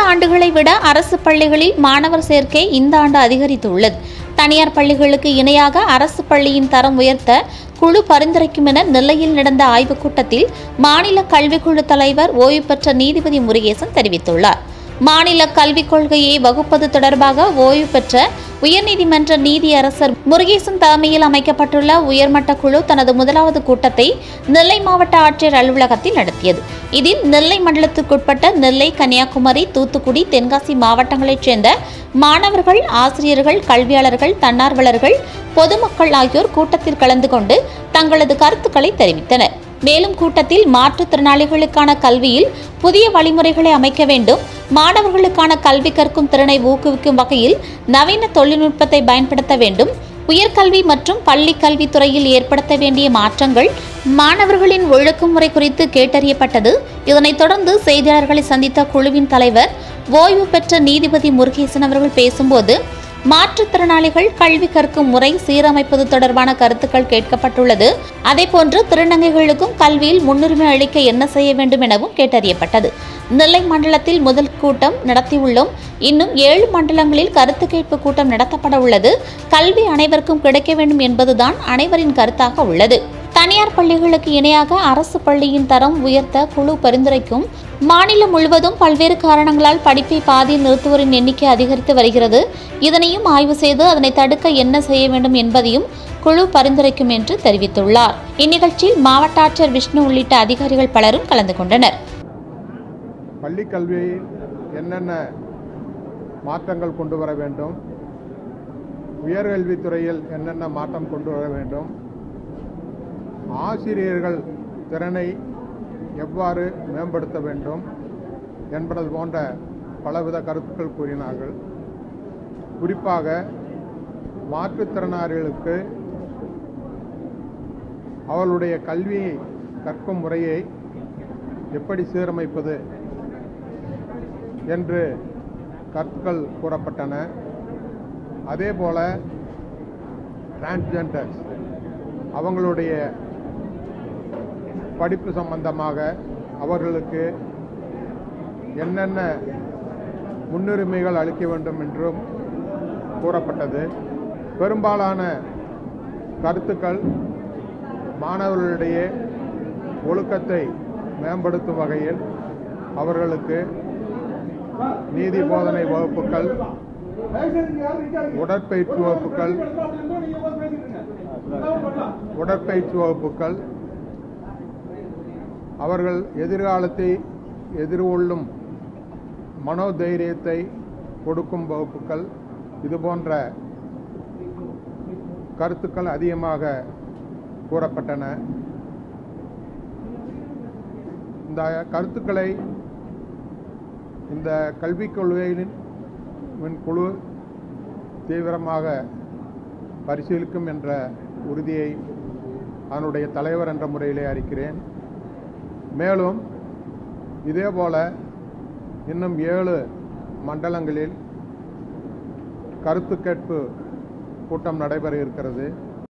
ஆண்டுகளை விட அரசு பள்ளிகளில் மாணவர் சேர்க்கை இந்த ஆண்டு அதிகரித்துள்ளது தனியார் பள்ளிகளுக்கு இணையாக அரசு பள்ளியின் தரம் உயர்த்த குழு பரிந்துரைக்கும் என நெல்லையில் நடந்த ஆய்வுக் கூட்டத்தில் மாநில கல்விக்குழு தலைவர் ஓய்வு பெற்ற நீதிபதி முருகேசன் தெரிவித்துள்ளார் மாநில கல்விக் கொள்கையை வகுப்பது தொடர்பாக ஓய்வு பெற்ற உயர்நீதிமன்ற நீதியரசர் முருகேசன் தலைமையில் அமைக்கப்பட்டுள்ள உயர்மட்ட குழு தனது முதலாவது கூட்டத்தை நெல்லை மாவட்ட ஆட்சியர் அலுவலகத்தில் நடத்தியது இதில் நெல்லை மண்டலத்துக்குட்பட்ட நெல்லை கன்னியாகுமரி தூத்துக்குடி தென்காசி மாவட்டங்களைச் சேர்ந்த மாணவர்கள் ஆசிரியர்கள் கல்வியாளர்கள் தன்னார்வலர்கள் பொதுமக்கள் ஆகியோர் கூட்டத்தில் கலந்து கொண்டு தங்களது கருத்துக்களை தெரிவித்தனர் மேலும் கூட்டத்தில் மாற்றுத்திறனாளிகளுக்கான கல்வியில் புதிய வழிமுறைகளை அமைக்க வேண்டும் மாணவர்களுக்கான கல்வி கற்கும் திறனை ஊக்குவிக்கும் வகையில் நவீன தொழில்நுட்பத்தை பயன்படுத்த வேண்டும் உயர்கல்வி மற்றும் பள்ளி கல்வித்துறையில் ஏற்படுத்த வேண்டிய மாற்றங்கள் மாணவர்களின் ஒழுங்குமுறை குறித்து கேட்டறியப்பட்டது இதனைத் தொடர்ந்து செய்தியாளர்களை சந்தித்த குழுவின் தலைவர் ஓய்வு பெற்ற நீதிபதி முருகேசன் அவர்கள் பேசும்போது மாற்றுத்திறனாளிகள் கல்வி கற்கும் முறை சீரமைப்பது தொடர்பான கருத்துக்கள் கேட்கப்பட்டுள்ளது அதேபோன்று திருநங்கைகளுக்கும் கல்வியில் முன்னுரிமை அளிக்க என்ன செய்ய வேண்டும் எனவும் கேட்டறியப்பட்டது நெல்லை மண்டலத்தில் முதல் கூட்டம் நடத்தியுள்ளோம் இன்னும் ஏழு மண்டலங்களில் கருத்து கேட்பு கூட்டம் நடத்தப்பட உள்ளது கல்வி அனைவருக்கும் கிடைக்க வேண்டும் என்பதுதான் அனைவரின் கருத்தாக உள்ளது தனியார் பள்ளிகளுக்கு இணையாக அரசு பள்ளியின் தரம் உயர்த்த குழு பரிந்துரைக்கும் மாநிலம் முழுவதும் பல்வேறு காரணங்களால் படிப்பை பாதியில் நிறுத்துவோரின் எண்ணிக்கை அதிகரித்து வருகிறது இதனையும் ஆய்வு செய்து அதனை தடுக்க என்ன செய்ய வேண்டும் என்பதையும் குழு பரிந்துரைக்கும் என்று தெரிவித்துள்ளார் இந்நிகழ்ச்சியில் மாவட்ட ஆட்சியர் விஷ்ணு உள்ளிட்ட அதிகாரிகள் பலரும் கலந்து கொண்டனர் பள்ளி கல்வியில் என்னென்ன மாற்றங்கள் கொண்டு வர வேண்டும் உயர்கல்வித்துறையில் என்னென்ன மாற்றம் கொண்டு வர வேண்டும் ஆசிரியர்கள் திறனை எவ்வாறு மேம்படுத்த வேண்டும் என்பது போன்ற பலவித கருத்துக்கள் கூறினார்கள் குறிப்பாக மாற்றுத்திறனாளிகளுக்கு அவர்களுடைய கல்வியை கற்கும் முறையை எப்படி சீரமைப்பது என்று கருத்துக்கள் கூறப்பட்டன அதேபோல டிரான்ஸ்ஜெண்டர்ஸ் அவங்களுடைய படிப்பு சம்பந்தமாக அவர்களுக்கு என்னென்ன முன்னுரிமைகள் அளிக்க வேண்டும் என்றும் கூறப்பட்டது பெரும்பாலான கருத்துக்கள் மாணவர்களிடையே ஒழுக்கத்தை மேம்படுத்தும் வகையில் அவர்களுக்கு நீதி போதனை வகுப்புகள் உடற்பயிற்சி வகுப்புகள் உடற்பயிற்சி வகுப்புகள் அவர்கள் எதிர்காலத்தை எதிர்கொள்ளும் மனோதைரியத்தை கொடுக்கும் வகுப்புகள் இது போன்ற கருத்துக்கள் அதிகமாக கூறப்பட்டன இந்த கருத்துக்களை இந்த கல்விக் கொள்கையின் மின் குழு தீவிரமாக பரிசீலிக்கும் என்ற உறுதியை அதனுடைய தலைவர் என்ற முறையிலே அறிக்கிறேன் மேலும் இதேபோல இன்னும் ஏழு மண்டலங்களில் கருத்து கேட்பு கூட்டம் நடைபெற இருக்கிறது